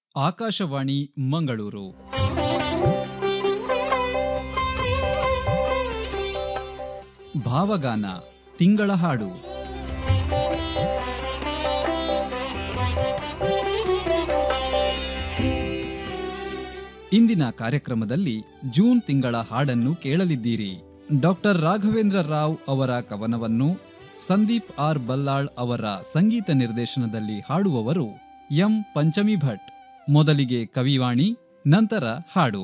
ಆಕಾಶವಾಣಿ ಮಂಗಳೂರು ಭಾವಗಾನ ತಿಂಗಳ ಹಾಡು ಇಂದಿನ ಕಾರ್ಯಕ್ರಮದಲ್ಲಿ ಜೂನ್ ತಿಂಗಳ ಹಾಡನ್ನು ಕೇಳಲಿದ್ದೀರಿ ಡಾಕ್ಟರ್ ರಾಘವೇಂದ್ರ ರಾವ್ ಅವರ ಕವನವನ್ನು ಸಂದೀಪ್ ಆರ್ ಬಲ್ಲಾಳ್ ಅವರ ಸಂಗೀತ ನಿರ್ದೇಶನದಲ್ಲಿ ಹಾಡುವವರು ಎಂ ಪಂಚಮಿ ಭಟ್ ಮೊದಲಿಗೆ ಕವಿವಾಣಿ ನಂತರ ಹಾಡು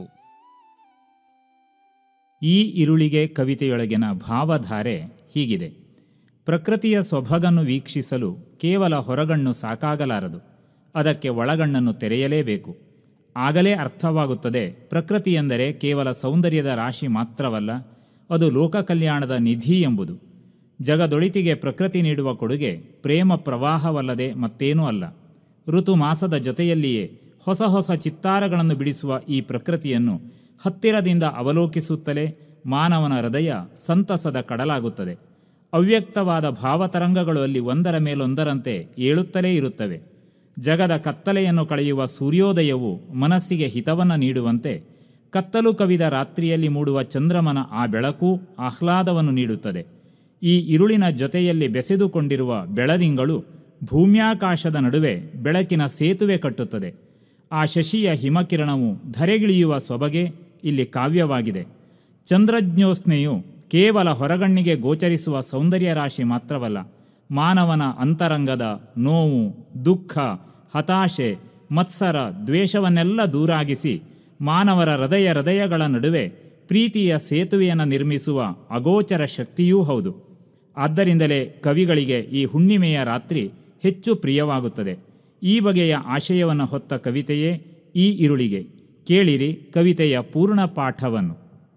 ಈ ಇರುಳಿಗೆ ಕವಿತೆಯೊಳಗಿನ ಭಾವಧಾರೆ ಹೀಗಿದೆ ಪ್ರಕೃತಿಯ ಸೊಬಗನ್ನು ವೀಕ್ಷಿಸಲು ಕೇವಲ ಹೊರಗಣ್ಣು ಸಾಕಾಗಲಾರದು ಅದಕ್ಕೆ ಒಳಗಣ್ಣನ್ನು ತೆರೆಯಲೇಬೇಕು ಆಗಲೇ ಅರ್ಥವಾಗುತ್ತದೆ ಪ್ರಕೃತಿ ಎಂದರೆ ಕೇವಲ ಸೌಂದರ್ಯದ ರಾಶಿ ಮಾತ್ರವಲ್ಲ ಅದು ಲೋಕ ಕಲ್ಯಾಣದ ನಿಧಿ ಎಂಬುದು ಜಗದೊಳಿತಿಗೆ ಪ್ರಕೃತಿ ನೀಡುವ ಕೊಡುಗೆ ಪ್ರೇಮ ಪ್ರವಾಹವಲ್ಲದೆ ಮತ್ತೇನೂ ಅಲ್ಲ ಋತು ಮಾಸದ ಜೊತೆಯಲ್ಲಿಯೇ ಹೊಸ ಹೊಸ ಚಿತ್ತಾರಗಳನ್ನು ಬಿಡಿಸುವ ಈ ಪ್ರಕೃತಿಯನ್ನು ಹತ್ತಿರದಿಂದ ಅವಲೋಕಿಸುತ್ತಲೇ ಮಾನವನ ಹೃದಯ ಸಂತಸದ ಕಡಲಾಗುತ್ತದೆ ಅವ್ಯಕ್ತವಾದ ಭಾವತರಂಗಗಳು ಅಲ್ಲಿ ಒಂದರ ಮೇಲೊಂದರಂತೆ ಏಳುತ್ತಲೇ ಇರುತ್ತವೆ ಜಗದ ಕತ್ತಲೆಯನ್ನು ಕಳೆಯುವ ಸೂರ್ಯೋದಯವು ಮನಸ್ಸಿಗೆ ಹಿತವನ್ನು ನೀಡುವಂತೆ ಕತ್ತಲು ಕವಿದ ರಾತ್ರಿಯಲ್ಲಿ ಮೂಡುವ ಚಂದ್ರಮನ ಆ ಬೆಳಕು ಆಹ್ಲಾದವನ್ನು ನೀಡುತ್ತದೆ ಈ ಇರುಳಿನ ಜೊತೆಯಲ್ಲಿ ಬೆಸೆದುಕೊಂಡಿರುವ ಬೆಳದಿಂಗಳು ಭೂಮ್ಯಾಕಾಶದ ನಡುವೆ ಬೆಳಕಿನ ಸೇತುವೆ ಕಟ್ಟುತ್ತದೆ ಆ ಶಶಿಯ ಹಿಮಕಿರಣವು ಧರೆಗಿಳಿಯುವ ಸೊಬಗೆ ಇಲ್ಲಿ ಕಾವ್ಯವಾಗಿದೆ ಚಂದ್ರಜ್ಞೋಸ್ನೆಯು ಕೇವಲ ಹೊರಗಣ್ಣಿಗೆ ಗೋಚರಿಸುವ ಸೌಂದರ್ಯ ರಾಶಿ ಮಾತ್ರವಲ್ಲ ಮಾನವನ ಅಂತರಂಗದ ನೋವು ದುಃಖ ಹತಾಶೆ ಮತ್ಸರ ದ್ವೇಷವನ್ನೆಲ್ಲ ದೂರಾಗಿಸಿ ಮಾನವರ ಹೃದಯ ಹೃದಯಗಳ ನಡುವೆ ಪ್ರೀತಿಯ ಸೇತುವೆಯನ್ನು ನಿರ್ಮಿಸುವ ಅಗೋಚರ ಶಕ್ತಿಯೂ ಹೌದು ಆದ್ದರಿಂದಲೇ ಕವಿಗಳಿಗೆ ಈ ಹುಣ್ಣಿಮೆಯ ರಾತ್ರಿ ಹೆಚ್ಚು ಪ್ರಿಯವಾಗುತ್ತದೆ ಈ ಬಗೆಯ ಆಶಯವನ್ನು ಹೊತ್ತ ಕವಿತೆಯೇ ಈ ಇರುಳಿಗೆ ಕೇಳಿರಿ ಕವಿತೆಯ ಪೂರ್ಣ ಪಾಠವನ್ನು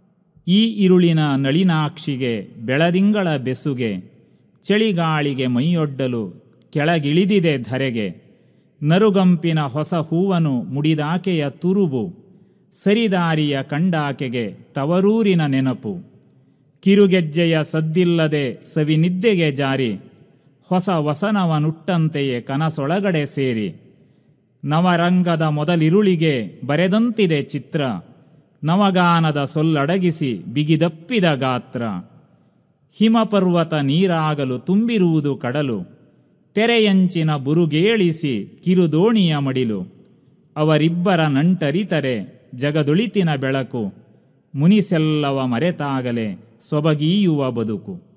ಈ ಇರುಳಿನ ನಳಿನಾಕ್ಷಿಗೆ ಬೆಳದಿಂಗಳ ಬೆಸುಗೆ ಚಳಿಗಾಳಿಗೆ ಮೈಯೊಡ್ಡಲು ಕೆಳಗಿಳಿದಿದೆ ಧರೆಗೆ ನರುಗಂಪಿನ ಹೊಸ ಹೂವನು ಮುಡಿದಾಕೆಯ ತುರುಬು ಸರಿದಾರಿಯ ಕಂಡಾಕೆಗೆ ತವರೂರಿನ ನೆನಪು ಕಿರುಗೆಜ್ಜೆಯ ಸದ್ದಿಲ್ಲದೆ ಸವಿನಿದ್ದೆಗೆ ಜಾರಿ ಹೊಸ ವಸನವನುಟ್ಟಂತೆಯೇ ಕನಸೊಳಗಡೆ ಸೇರಿ ನವರಂಗದ ಮೊದಲಿರುಳಿಗೆ ಬರೆದಂತಿದೆ ಚಿತ್ರ ನವಗಾನದ ಸೊಲ್ಲಡಗಿಸಿ ಬಿಗಿದಪ್ಪಿದ ಗಾತ್ರ ಹಿಮಪರ್ವತ ನೀರಾಗಲು ತುಂಬಿರುವುದು ಕಡಲು ತೆರೆಯಂಚಿನ ಬುರುಗೇಳಿಸಿ ಕಿರುದೋಣಿಯ ಮಡಿಲು ಅವರಿಬ್ಬರ ನಂಟರಿತರೆ ಜಗದೊಳಿತಿನ ಬೆಳಕು ಮುನಿಸೆಲ್ಲವ ಮರೆತಾಗಲೇ ಸೊಬಗೀಯುವ ಬದುಕು